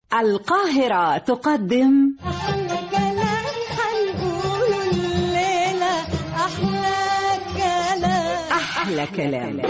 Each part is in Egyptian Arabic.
القاهرة تقدم أحلى كلام حنقوله الليلة أحلى كلام أحلى كلام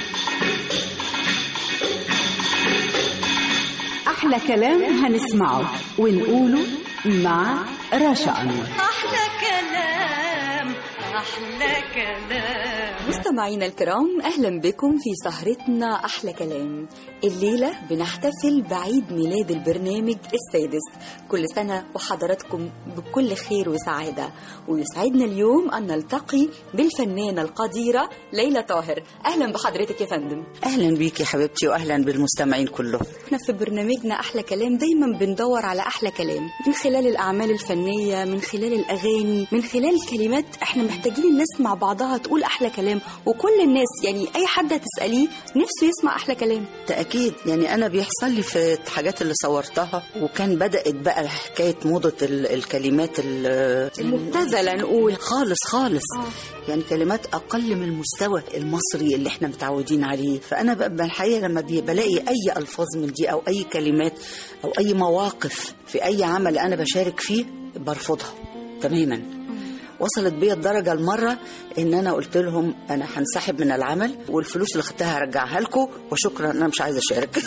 أحلى كلام هنسمعه ونقوله مع رشا أنور أحلى كلام أحلى كلام مستمعينا الكرام اهلا بكم في سهرتنا احلى كلام الليله بنحتفل بعيد ميلاد البرنامج السادس كل سنه وحضراتكم بكل خير وسعاده ويسعدنا اليوم ان نلتقي بالفنانه القديره ليلى طاهر اهلا بحضرتك يا فندم اهلا بيك يا حبيبتي واهلا بالمستمعين كلهم احنا في برنامجنا احلى كلام دايما بندور على احلى كلام من خلال الاعمال الفنيه من خلال الاغاني من خلال الكلمات احنا محتاجين الناس مع بعضها تقول احلى كلام وكل الناس يعني اي حد هتساليه نفسه يسمع احلى كلام تأكيد يعني أنا بيحصل لي في الحاجات اللي صورتها وكان بدأت بقى حكاية موضة ال- الكلمات ال- المبتذله نقول خالص خالص يعني كلمات أقل من المستوى المصري اللي احنا متعودين عليه فأنا بقى الحقيقة لما بي- بلاقي أي ألفاظ من دي أو أي كلمات أو أي مواقف في أي عمل أنا بشارك فيه برفضها تماما وصلت بيا الدرجة المرة إن أنا قلت لهم أنا هنسحب من العمل والفلوس اللي خدتها هرجعها لكم وشكرا أنا مش عايزة أشارك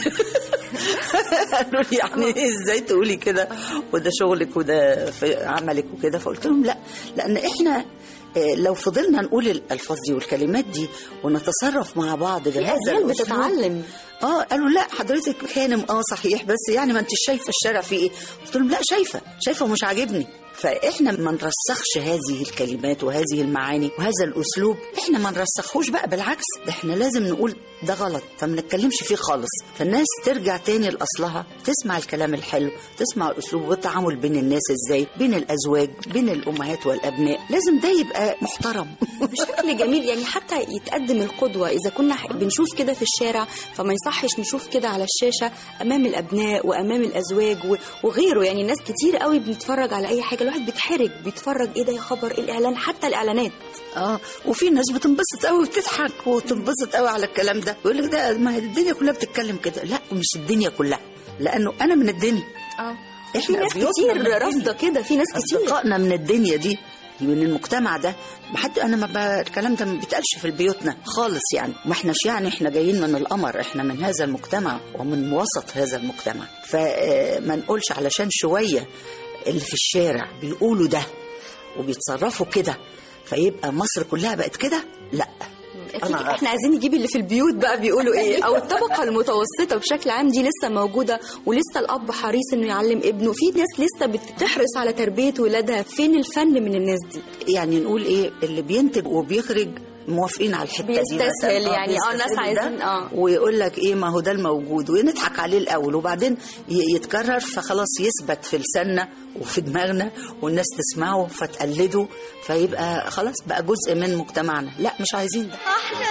قالوا لي يعني إزاي تقولي كده وده شغلك وده في عملك وكده فقلت لهم لا لأن إحنا آه، لو فضلنا نقول الألفاظ دي والكلمات دي ونتصرف مع بعض بهذا أجيال الأسلوب بتتعلم. اه قالوا لا حضرتك كانم اه صحيح بس يعني ما انت شايفه الشارع فيه ايه قلت لهم لا شايفه شايفه ومش عاجبني فاحنا ما نرسخش هذه الكلمات وهذه المعاني وهذا الاسلوب احنا ما نرسخوش بقى بالعكس ده احنا لازم نقول ده غلط فما نتكلمش فيه خالص فالناس ترجع تاني لاصلها تسمع الكلام الحلو تسمع الاسلوب والتعامل بين الناس ازاي بين الازواج بين الامهات والابناء لازم ده يبقى محترم بشكل جميل يعني حتى يتقدم القدوة إذا كنا ح- بنشوف كده في الشارع فما يصحش نشوف كده على الشاشة أمام الأبناء وأمام الأزواج و- وغيره يعني ناس كتير قوي بنتفرج على أي حاجة الواحد بيتحرج بيتفرج إيه ده يا خبر إيه الإعلان حتى الإعلانات اه وفي ناس بتنبسط قوي وتضحك وتنبسط قوي على الكلام ده يقول لك ده ما هي الدنيا كلها بتتكلم كده لا مش الدنيا كلها لانه انا من الدنيا اه إحنا في ناس بيوتنا كتير من الدنيا. رافضة كده في ناس كتير اصدقائنا من الدنيا دي من المجتمع ده ما حد انا ما ب... الكلام ده ما بيتقالش في بيوتنا خالص يعني ما احناش يعني احنا جايين من القمر احنا من هذا المجتمع ومن وسط هذا المجتمع فما نقولش علشان شويه اللي في الشارع بيقولوا ده وبيتصرفوا كده فيبقى مصر كلها بقت كده لا أكيد احنا عايزين نجيب اللي في البيوت بقى بيقولوا ايه او الطبقه المتوسطه بشكل عام دي لسه موجوده ولسه الاب حريص انه يعلم ابنه في ناس لسه بتحرص على تربيه ولادها فين الفن من الناس دي يعني نقول ايه اللي بينتج وبيخرج موافقين على الحته دي بيستسهل مثلاً. يعني، آه، ناس بيستسهل ده عايزين، آه. ويقول لك ايه ما هو ده الموجود ونضحك عليه الاول وبعدين ي- يتكرر فخلاص يثبت في لساننا وفي دماغنا والناس تسمعه فتقلده فيبقى خلاص بقى جزء من مجتمعنا لا مش عايزين ده أحلى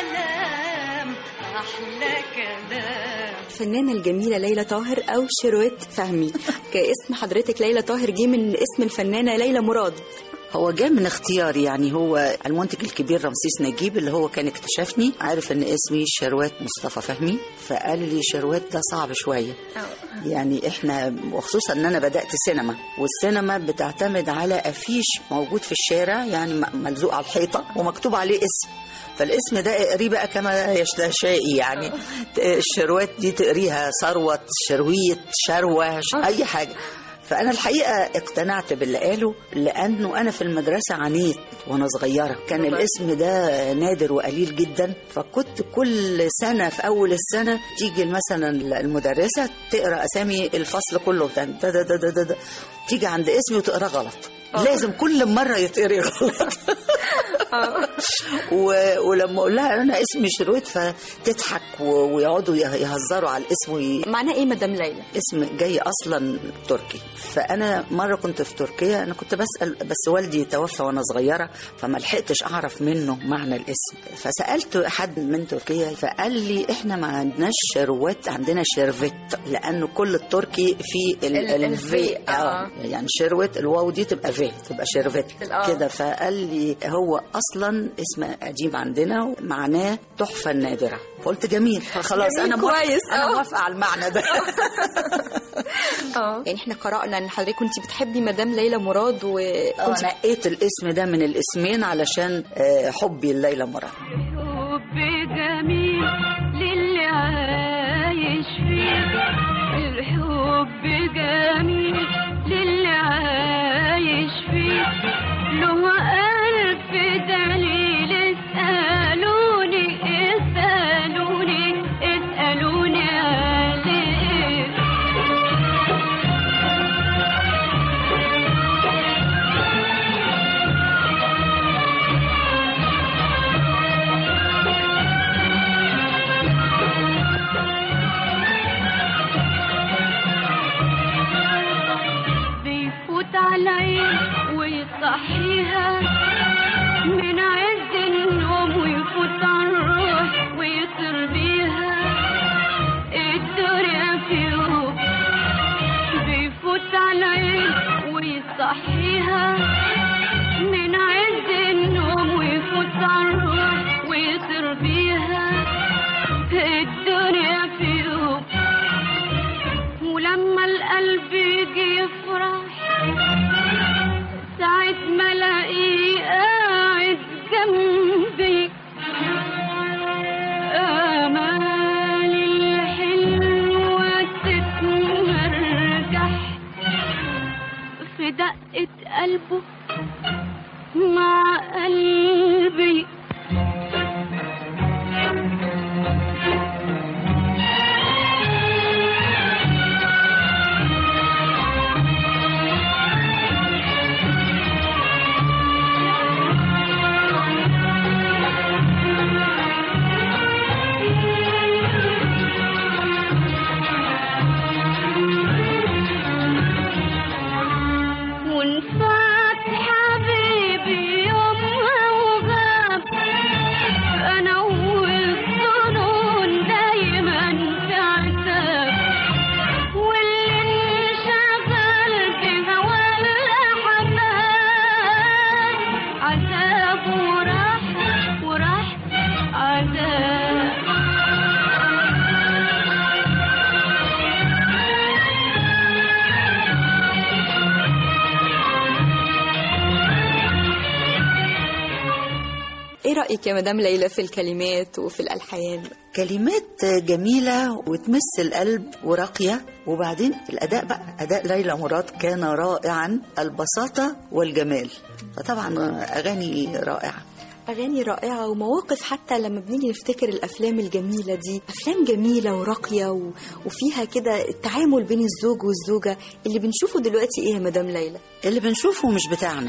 كلام أحلى كلام الفنانه الجميله ليلى طاهر او شروت فهمي كاسم حضرتك ليلى طاهر جه من اسم الفنانه ليلى مراد هو جاء من اختياري يعني هو المنتج الكبير رمسيس نجيب اللي هو كان اكتشفني عارف ان اسمي شروات مصطفى فهمي فقال لي شروات ده صعب شويه يعني احنا وخصوصا ان انا بدات سينما والسينما بتعتمد على افيش موجود في الشارع يعني م- ملزوق على الحيطه ومكتوب عليه اسم فالاسم ده اقريه بقى كما يشتهي يعني الشروات دي تقريها ثروت شرويت شروه ش- اي حاجه فأنا الحقيقة اقتنعت باللي قاله لأنه أنا في المدرسة عانيت وأنا صغيرة كان الاسم ده نادر وقليل جدا فكنت كل سنة في أول السنة تيجي مثلا المدرسة تقرأ أسامي الفصل كله ده ده ده ده, ده, ده. تيجي عند اسمي وتقرأ غلط لازم كل مرة يتقري غلط و... ولما اقول لها انا اسمي شرويت فتضحك و... ويقعدوا يه- يهزروا على الاسم وي... معناه ايه مدام ليلى اسم جاي اصلا تركي فانا مره كنت في تركيا انا كنت بسال بس والدي توفى وانا صغيره فما لحقتش اعرف منه معنى الاسم فسالت حد من تركيا فقال لي احنا ما عندناش شروات عندنا شرفت لانه كل التركي في ال- ال- الفي الفي، اه آه. يعني شروت الواو دي تبقى في تبقى شرفت آه. كده فقال لي هو اصلا اسم قديم عندنا معناه تحفه نادره فقلت جميل خلاص جميل انا موافقة كويس، انا آه. موافقه على المعنى ده اه يعني احنا قرأنا ان حضرتك كنت بتحبي مدام ليلى مراد و اه نقيت الاسم ده من الاسمين علشان آه، حبي لليلى مراد حب جميل للي عايش فيه الحب جميل للي عايش فيه له ألف دليل اسألوني اسألوني اسألوني عليه بيفوت على عين ويصحيها من عز النوم ويفوت على الروح ويطير بيها الدنيا في يوم بيفوت على عين ويصحيها من عز النوم ويفوت على الروح ويطير بيها الدنيا في يوم ولما القلب يجي يفرح ساعة ما الاقيه قاعد جنبي آمالي الحلوة تتمرجح في دقة قلبه مع قلبي ونفات حبيبي يومها وغاب انا والظنون دايما في عتاب واللي انشغل بهوى الاحباب عذاب وراح وراح عذاب ايه رأيك يا مدام ليلى في الكلمات وفي الألحان كلمات جميلة وتمس القلب وراقية وبعدين الأداء بقى أداء ليلى مراد كان رائعا البساطة والجمال فطبعا أغاني رائعة أغاني رائعة ومواقف حتى لما بنيجي نفتكر الأفلام الجميلة دي أفلام جميلة وراقية و... وفيها كده التعامل بين الزوج والزوجة اللي بنشوفه دلوقتي إيه يا مدام ليلى اللي بنشوفه مش بتاعنا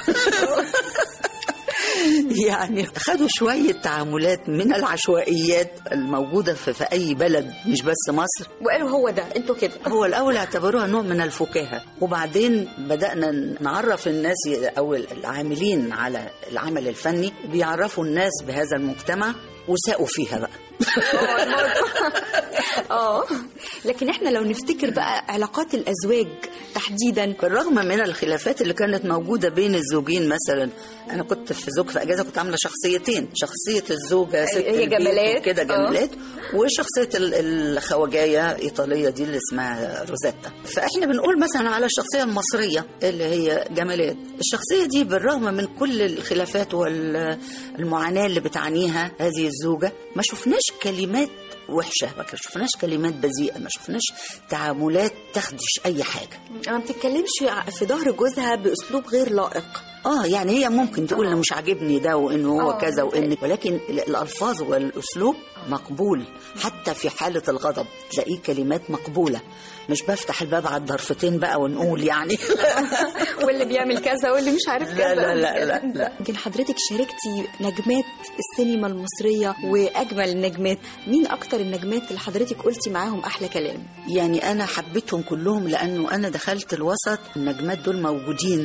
يعني خدوا شوية تعاملات من العشوائيات الموجودة في, في أي بلد مش بس مصر وقالوا هو ده انتوا كده هو الأول اعتبروها نوع من الفكاهة وبعدين بدأنا نعرف الناس أو العاملين على العمل الفني بيعرفوا الناس بهذا المجتمع وساقوا فيها بقى اه لكن احنا لو نفتكر بقى علاقات الأزواج تحديدا بالرغم من الخلافات اللي كانت موجودة بين الزوجين مثلا أنا كنت في زوج في أجازة كنت عاملة شخصيتين شخصية الزوجة ست هي البيت جمالات. كده آه. جمالات وشخصية ال- الخواجاية إيطالية دي اللي اسمها روزيتا فإحنا بنقول مثلا على الشخصية المصرية اللي هي جمالات الشخصية دي بالرغم من كل الخلافات والمعاناة اللي بتعانيها هذه الزوجة ما شفناش كلمات وحشة ما شفناش كلمات بذيئة ما شفناش تعاملات تخدش أي حاجة ما بتتكلمش في ظهر جوزها بأسلوب غير لائق اه يعني هي ممكن تقول انه مش عاجبني ده وانه هو آه. كذا وان ولكن ال- الالفاظ والاسلوب مقبول حتى في حاله الغضب تلاقيه كلمات مقبوله مش بفتح الباب على الضرفتين بقى ونقول يعني واللي بيعمل كذا واللي مش عارف لا كذا لا لا لا, لا. يمكن حضرتك شاركتي نجمات السينما المصرية وأجمل النجمات مين أكتر النجمات اللي حضرتك قلتي معاهم أحلى كلام يعني انا حبيتهم كلهم لانه انا دخلت الوسط النجمات دول موجودين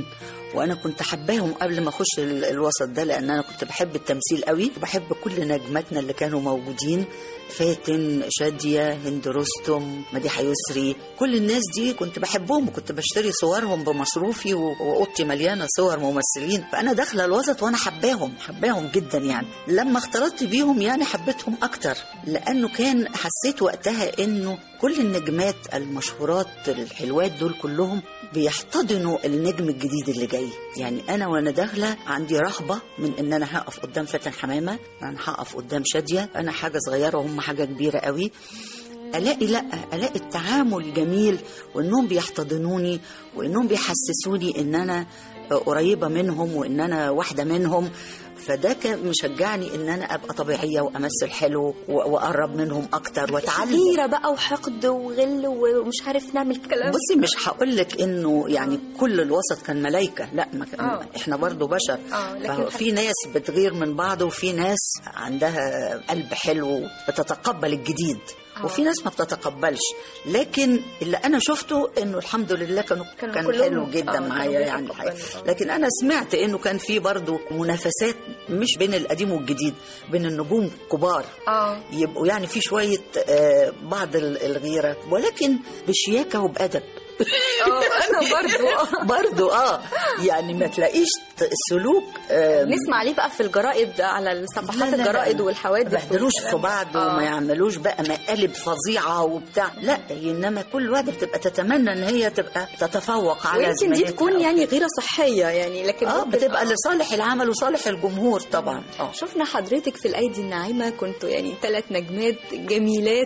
وانا كنت حباهم قبل ما اخش ال- الوسط ده لان انا كنت بحب التمثيل قوي وبحب كل نجماتنا اللي كانوا موجودين فاتن شادية هند رستم مديحة يسري كل الناس دي كنت بحبهم وكنت بشتري صورهم بمصروفي و- واوضتي مليانه صور ممثلين فانا داخله الوسط وانا حباهم حباهم جدا يعني لما اختلطت بيهم يعني حبيتهم اكتر لانه كان حسيت وقتها انه كل النجمات المشهورات الحلوات دول كلهم بيحتضنوا النجم الجديد اللي جاي يعني انا وانا داخله عندي رهبه من ان انا هقف قدام فاتن حمامه انا هقف قدام شاديه انا حاجه صغيره وهم حاجه كبيره قوي الاقي لا الاقي التعامل جميل وانهم بيحتضنوني وانهم بيحسسوني ان انا قريبه منهم وان انا واحده منهم فده كان مشجعني ان انا ابقى طبيعيه وامثل حلو و- واقرب منهم اكتر واتعلم غيره بقى وحقد وغل ومش عارف نعمل كلام بصي مش هقول لك انه يعني كل الوسط كان ملايكه لا ما كان آه. احنا برضو بشر آه، لكن ففي ناس بتغير من بعض وفي ناس عندها قلب حلو بتتقبل الجديد آه. وفي ناس ما بتتقبلش لكن اللي انا شفته انه الحمد لله كانوا كانوا كان كلهم- حلو آه، جدا كانوا معايا يعني بيتقبلوا الحقيقة. طبعاً. لكن انا سمعت انه كان في برضو منافسات مش بين القديم والجديد بين النجوم الكبار اه يبقوا يعني في شويه آه، بعض ال- الغيره ولكن بشياكه وبادب اه انا برضو برضو اه يعني ما تلاقيش ت- سلوك آه، نسمع عليه بقى في الجرايد على صفحات لا، لا، لا، الجرائد ما والحوادث يبهدلوش في والكلام. بعض آه. وما يعملوش بقى مقالب فظيعه وبتاع لا انما كل واحده بتبقى تتمنى ان هي تبقى تتفوق على ويمكن دي زميلتها. تكون يعني غيره صحيه يعني لكن اه ممكن- بتبقى لصالح العمل وصالح الجمهور طبعا اه شفنا حضرتك في الايدي الناعمه كنتوا يعني ثلاث نجمات جميلات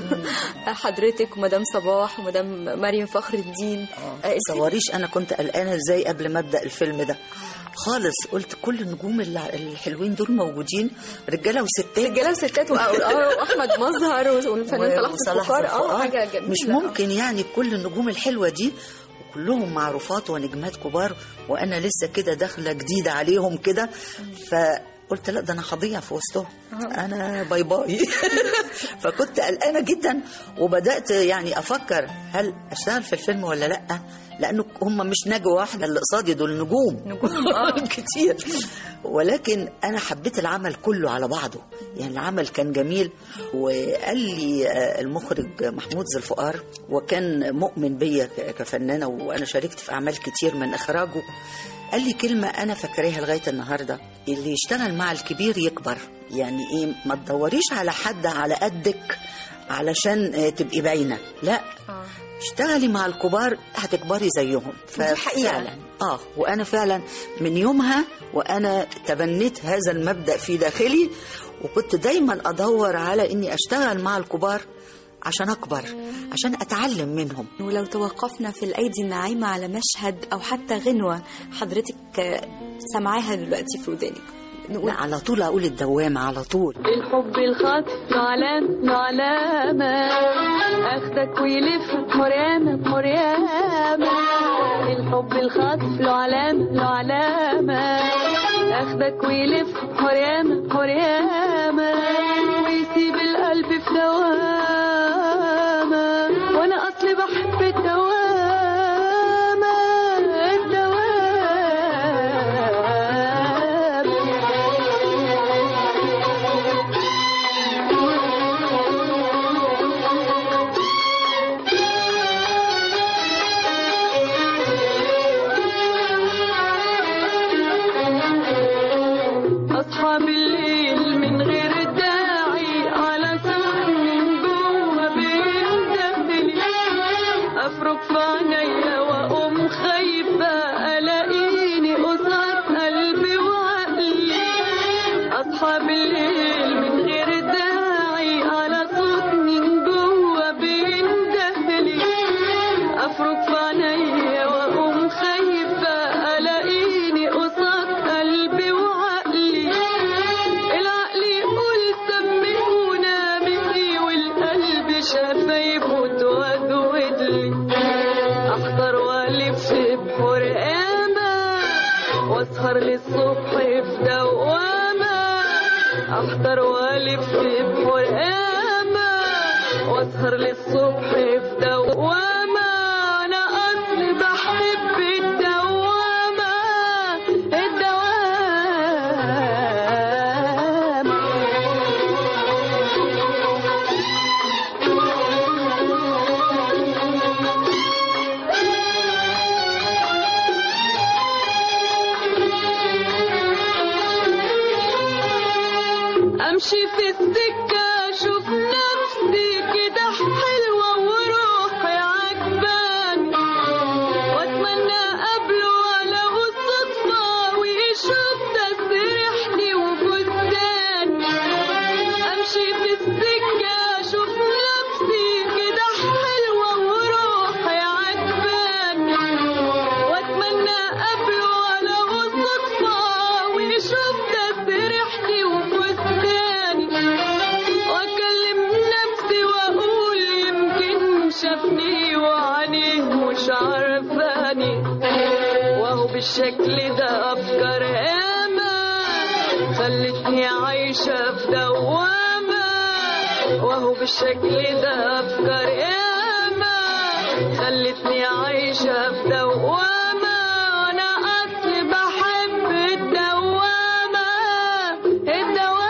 حضرتك ومدام صباح ومدام مريم فخر الدين آه، انت- تصوريش انا كنت قلقانه ازاي قبل ما ابدا الفيلم ده خالص قلت كل النجوم اللي- الحلوين دول موجودين رجاله وستات رجاله وستات و- آه، واحمد مظهر والفنان صلاح وصلاح الفخار اه الفقار. حاجه جميله مش ممكن يعني كل النجوم الحلوه دي كلهم معروفات ونجمات كبار وانا لسه كده داخله جديده عليهم كده فقلت لا ده انا هضيع في وسطهم انا باي باي فكنت قلقانه جدا وبدات يعني افكر هل اشتغل في الفيلم ولا لا لانه هم مش نجوى واحده اللي قصادي دول نجوم نجوم، آه. كتير ولكن انا حبيت العمل كله على بعضه يعني العمل كان جميل وقال لي آه، المخرج محمود ذوالفقار وكان مؤمن بيا ك- كفنانه وانا شاركت في اعمال كتير من اخراجه قال لي كلمه انا فاكراها لغايه النهارده اللي يشتغل مع الكبير يكبر يعني ايه ما تدوريش على حد على قدك علشان آه، تبقي باينه لا آه. اشتغلي مع الكبار هتكبري زيهم ودي حقيقة. فعلا اه وانا فعلا من يومها وانا تبنيت هذا المبدا في داخلي وكنت دايما ادور على اني اشتغل مع الكبار عشان اكبر عشان اتعلم منهم ولو توقفنا في الأيدي الناعمة على مشهد أو حتى غنوة حضرتك آه، سمعاها دلوقتي في ودانك نقول لا على طول اقول الدوامه على طول الحب الخطف له علامة له علامة أخدك ويلف بمريامة بمريامة الحب الخطف له علامة له علامة أخدك ويلف بمريامة بمريامة ويسيب القلب في دوامة وأنا أصلي بحب الدوامة الدوامة أصحى بالليل من غير الداعي على سهر من جوه بيندهلي أفرك في عينيا وأقوم خايفة ألاقيني قصاد قلبي وعقلي أصحى بالليل من غير الداعي على صوت من جوه بيندهلي أفرك في عينيا وأقوم خايفة ألاقيني قصاد قلبي وعقلي العقل يقول سميهونا مني والقلب شفايفه تودود لي أحضر وألف بحرقامة وأسهر للصبح في دوامة أحضر وألف بحرقامة وأسهر للصبح في دوامة أنا أصلي بحب الدوامة امشي في السكة اشوف نفسي كده حلوة وروحي عجباني واتمنى قبله ولو الصدفة ويشوف تسريحتي وفستاني امشي في السكة اشوف نفسي كده حلوة وروحي عجباني واتمنى قبله ولو الصدفة ويشوف تسريحتي وفستاني واكلم نفسي واقول يمكن شافني وعينيه مش عارفاني وهو بالشكل ده افكار ياما خلتني عايشة في دوامة وهو بالشكل ده افكار ياما خلتني عايشة في دوامة وانا اصل بحب الدوامة الدوامة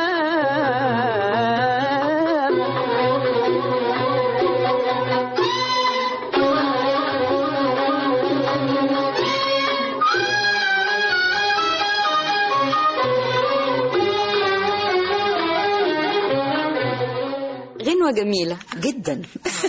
غنوة جميلة جدا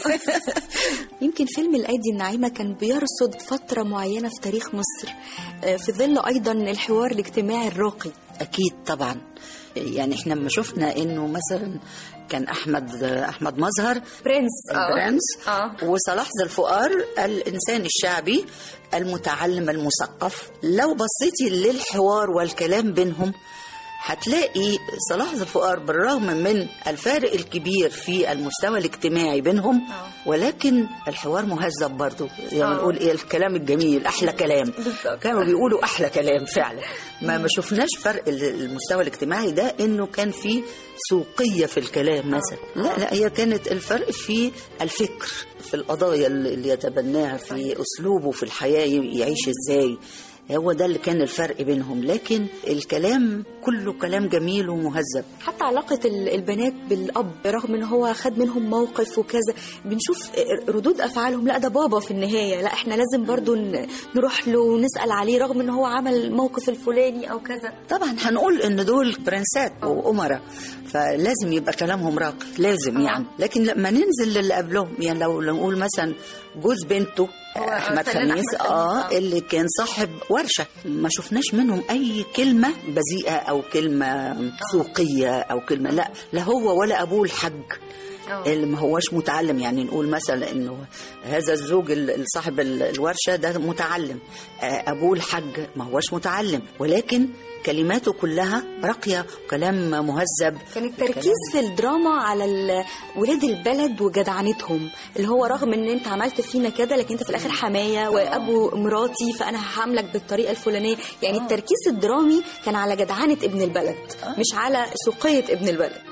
يمكن فيلم الأيدي الناعمة كان بيرصد فترة معينة في تاريخ مصر آه، في ظل أيضا الحوار الاجتماعي الراقي اكيد طبعا يعني احنا لما شفنا انه مثلا كان احمد احمد مظهر برنس البرنس آه. وصلاح ذو الفقار الانسان الشعبي المتعلم المثقف لو بصيتي للحوار والكلام بينهم هتلاقي صلاح ذو الفقار بالرغم من الفارق الكبير في المستوى الاجتماعي بينهم ولكن الحوار مهذب برضه زي ما آه. نقول ايه الكلام الجميل احلى كلام بالظبط. كانوا بيقولوا احلى كلام فعلا ما ما شفناش فرق ال- المستوى الاجتماعي ده انه كان في سوقيه في الكلام مثلا لا لا هي كانت الفرق في الفكر في القضايا اللي اللي يتبناها في اسلوبه في الحياه ي- يعيش ازاي هو ده اللي كان الفرق بينهم لكن الكلام كله كلام جميل ومهذب حتى علاقة ال- البنات بالأب رغم إن هو خد منهم موقف وكذا بنشوف ردود أفعالهم لا ده بابا في النهاية لا إحنا لازم برضو ن- نروح له ونسأل عليه رغم إن هو عمل الموقف الفلاني أو كذا طبعا هنقول ان دول برنسات وامراء فلازم يبقى كلامهم راقي لازم يعني لكن لما ننزل للي قبلهم يعني لو لو نقول مثلا جوز بنته هو احمد الفنان خميس أحمد اه خميس، آه. اللي كان صاحب ورشه ما شفناش منهم اي كلمه بذيئه او كلمه سوقيه او كلمه لا لا هو ولا ابوه الحج اللي ما هوش متعلم يعني نقول مثلا انه هذا الزوج ال- صاحب ال- الورشه ده متعلم آه، ابوه الحج ما هوش متعلم ولكن كلماته كلها راقيه وكلام مهذب كان التركيز في الدراما على ال- ولاد البلد وجدعنتهم اللي هو رغم ان انت عملت فينا كده لكن انت في الاخر حمايه وابو مراتي فانا هعاملك بالطريقه الفلانيه يعني التركيز الدرامي كان على جدعنه ابن البلد مش على سوقيه ابن البلد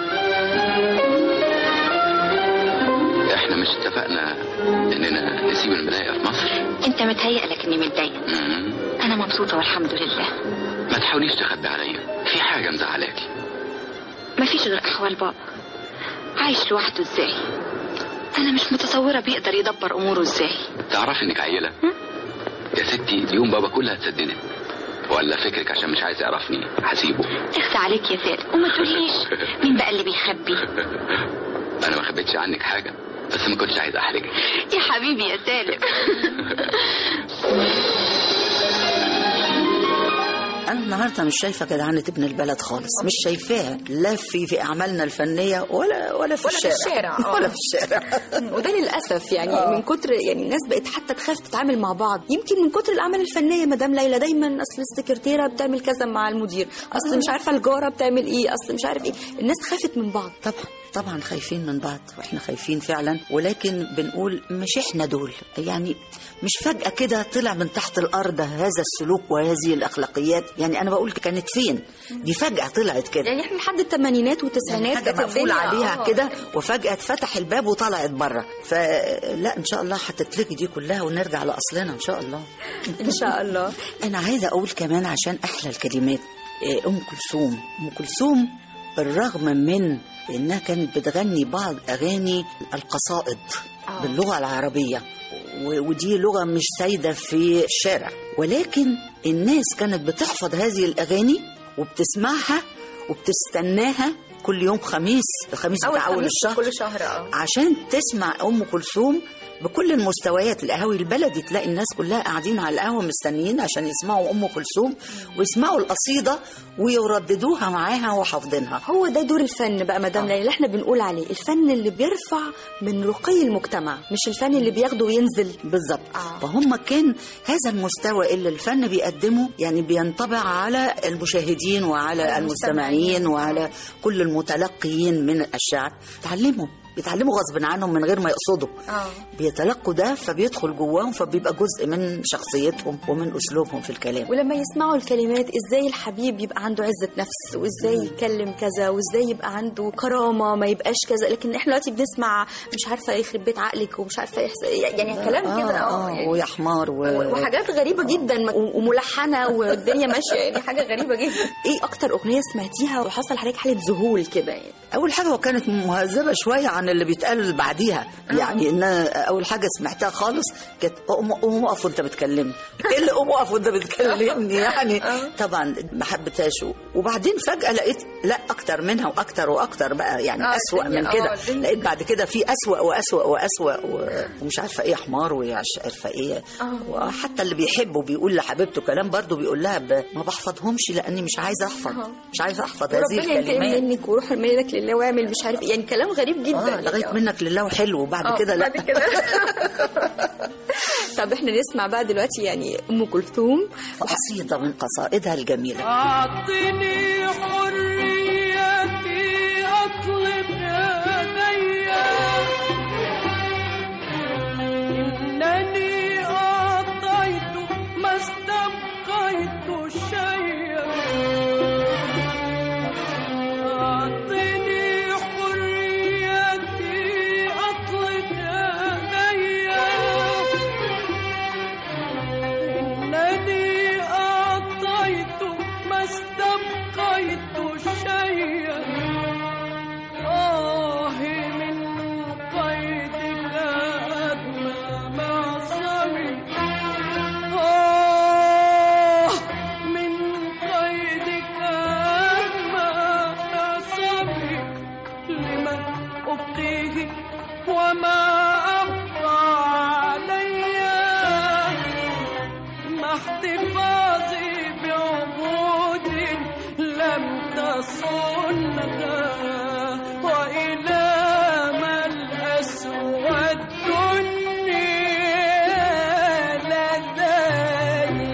احنا مش اتفقنا اننا نسيب الملاهي في مصر انت متهيأ لك اني متضايقه مم. انا مبسوطه والحمد لله ما تحاوليش تخبي عليا في حاجه مزعلاكي مفيش غير احوال بابا عايش لوحده ازاي انا مش متصوره بيقدر يدبر اموره ازاي تعرفي انك عيله يا ستي اليوم بابا كلها اتسددت ولا فكرك عشان مش عايز يعرفني هسيبه اخفى عليك يا سالم وما تقوليش مين بقى اللي بيخبي انا ما خبيتش عنك حاجه بس ما كنتش عايز احرجك يا حبيبي يا سالم انا النهارده مش شايفه جدعنه ابن البلد خالص مش شايفاها لا في في اعمالنا الفنيه ولا ولا في ولا في الشارع الشارع، آه. ولا في الشارع وده للاسف يعني من كتر يعني الناس بقت حتى تخاف تتعامل مع بعض يمكن من كتر الاعمال الفنيه مدام ليلى دايما اصل السكرتيره بتعمل كذا مع المدير اصل مش عارفه الجاره بتعمل ايه اصل مش عارف ايه الناس خافت من بعض طبعا طبعا خايفين من بعض واحنا خايفين فعلا ولكن بنقول مش احنا دول يعني مش فجأة كده طلع من تحت الأرض هذا السلوك وهذه الأخلاقيات يعني أنا بقول كانت فين دي فجأة طلعت كده يعني احنا لحد الثمانينات والتسعينات حاجة كانت مقفول الدنيا- عليها آه. كده وفجأة اتفتح الباب وطلعت بره فلا إن شاء الله هتتلغي دي كلها ونرجع لأصلنا إن شاء الله ان شاء الله أنا عايزة أقول كمان عشان أحلى الكلمات إيه، أم كلثوم أم كلثوم بالرغم من إنها كانت بتغني بعض أغاني القصائد آه. باللغة العربية و- ودي لغة مش سايدة في الشارع ولكن الناس كانت بتحفظ هذه الأغاني وبتسمعها وبتستناها كل يوم خميس الخميس أول بتاع اول خميس الشهر كل شهر اه عشان تسمع ام كلثوم بكل المستويات القهاوي البلدي تلاقي الناس كلها قاعدين على القهوه مستنيين عشان يسمعوا ام كلثوم ويسمعوا القصيده ويرددوها معاها وحافظينها هو ده دور الفن بقى مدام ليلى اللي احنا بنقول عليه الفن اللي بيرفع من رقي المجتمع مش الفن اللي بياخده وينزل بالظبط آه. فهم كان هذا المستوى اللي الفن بيقدمه يعني بينطبع على المشاهدين وعلى المستمعين وعلى كل المتلقيين من الشعب تعلموا بيتعلموا غصب عنهم من غير ما يقصدوا اه بيتلقوا ده فبيدخل جواهم فبيبقى جزء من شخصيتهم ومن اسلوبهم في الكلام ولما يسمعوا الكلمات ازاي الحبيب يبقى عنده عزة نفس وازاي يتكلم كذا وازاي يبقى عنده كرامة ما يبقاش كذا لكن احنا دلوقتي بنسمع مش عارفة يخرب بيت عقلك ومش عارفة يحس... يعني كلام كده آه اه آه يعني ويا حمار و... وحاجات غريبة جدا و- وملحنة والدنيا ماشية يعني حاجة غريبة جدا ايه اكتر اغنية سمعتيها وحصل عليك حالة ذهول كده يعني اول حاجه وكانت مهذبه شويه عن اللي بيتقال بعديها يعني ان أنا اول حاجه سمعتها خالص كانت قوم قوم اقف وانت بتكلمني ايه اللي قوم اقف وانت بتكلمني يعني طبعا ما حبيتهاش وبعدين فجاه لقيت لا اكتر منها واكتر واكتر بقى يعني آه، اسوا الدنيا- من آه، كده الدنيا- لقيت بعد كده في اسوا واسوا واسوا و- ومش عارفه ايه حمار ومش عارفه ايه وحتى اللي بيحبه بيقول لحبيبته كلام برضه بيقول لها ب... ما بحفظهمش لاني مش عايزه احفظ مش عايزه احفظ هذه وربنا ينتقم الكلمات منك وروح منك لله واعمل مش عارف إيه. يعني كلام غريب جدا اه لغايه منك لله وحلو وبعد آه، كده لا بعد كده طب احنا نسمع بقى دلوقتي يعني ام كلثوم قصيده من قصائدها الجميله أعطني حريتي أطلق يدي إنني أعطيت ما استبقيت شيئا أعطني حريتي أطلق يدي إنني أعطيت ما استبقيت شيئا آه من قيدك أدنى معصمي آه من قيدك أدنى معصمي لمن أبقيه وما أبقى عليّ مع احتفاظي بعبود لم تصنها وإلى ما الأسود الدنيا لدي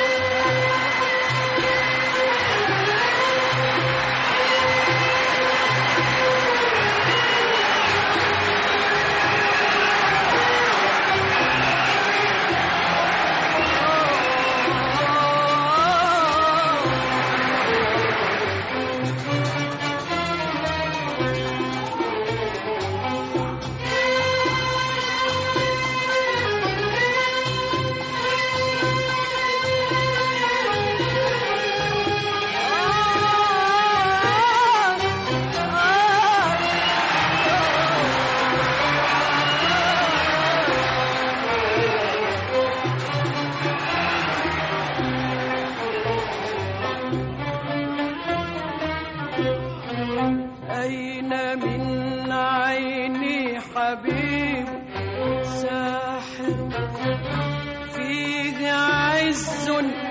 أين من عيني حبيب ساحر فيه عز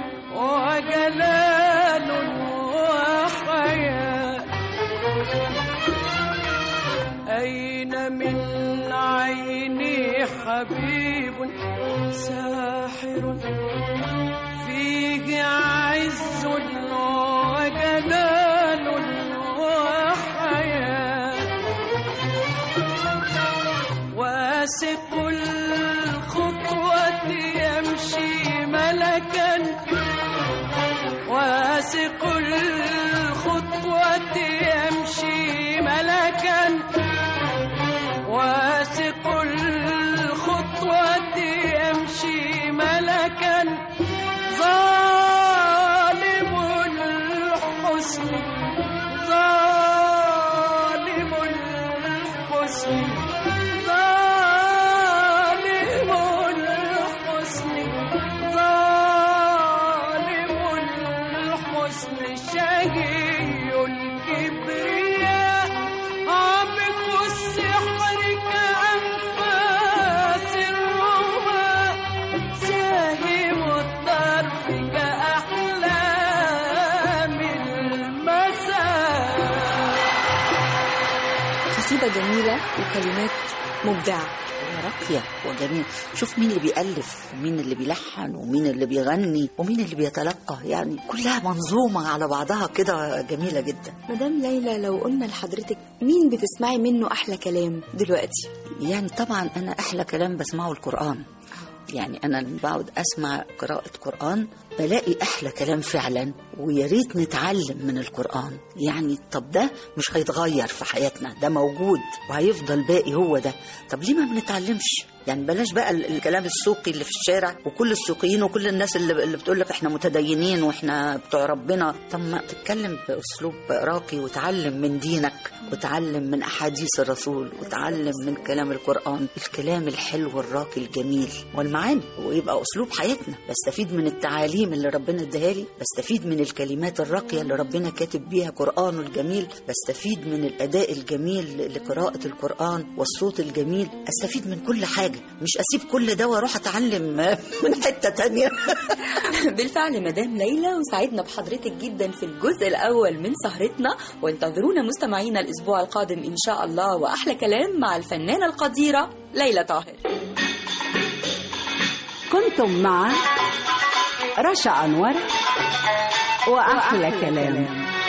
وجلال وحياة أين من عيني حبيب ساحر فيه عز وجلال وحياة واسق الخطوة يمشي ملكا واسق الخطوة يمشي ملكا واسق الخطوة يمشي ملكا ظالم الحسن ظالم الحسن ظالم الحسن ظالم الحسن شقي موسيقى جميلة وكلمات مبدعة راقية وجميل شوف مين اللي بيألف ومين اللي بيلحن ومين اللي بيغني ومين اللي بيتلقى يعني كلها منظومة على بعضها كده جميلة جدا مدام ليلى لو قلنا لحضرتك مين بتسمعي منه أحلى كلام دلوقتي يعني طبعا أنا أحلى كلام بسمعه القرآن يعني أنا لما بقعد أسمع قراءة قرآن بلاقي أحلى كلام فعلا ويا ريت نتعلم من القرآن يعني طب ده مش هيتغير في حياتنا ده موجود وهيفضل باقي هو ده طب ليه ما بنتعلمش يعني بلاش بقى ال- الكلام السوقي اللي في الشارع وكل السوقيين وكل الناس اللي, اللي بتقول لك احنا متدينين واحنا بتوع ربنا طب ما تتكلم باسلوب راقي وتعلم من دينك وتعلم من احاديث الرسول وتعلم من كلام القران الكلام الحلو الراقي الجميل والمعاني ويبقى اسلوب حياتنا بستفيد من التعاليم اللي ربنا اداها لي بستفيد من الكلمات الراقيه اللي ربنا كاتب بيها قرانه الجميل بستفيد من الاداء الجميل لقراءه القران والصوت الجميل استفيد من كل حاجه مش اسيب كل ده واروح اتعلم من حته تانية بالفعل مدام ليلى وسعدنا بحضرتك جدا في الجزء الأول من سهرتنا وانتظرونا مستمعينا الأسبوع القادم إن شاء الله وأحلى كلام مع الفنانة القديرة ليلى طاهر كنتم مع رشا أنور وأحلى كلام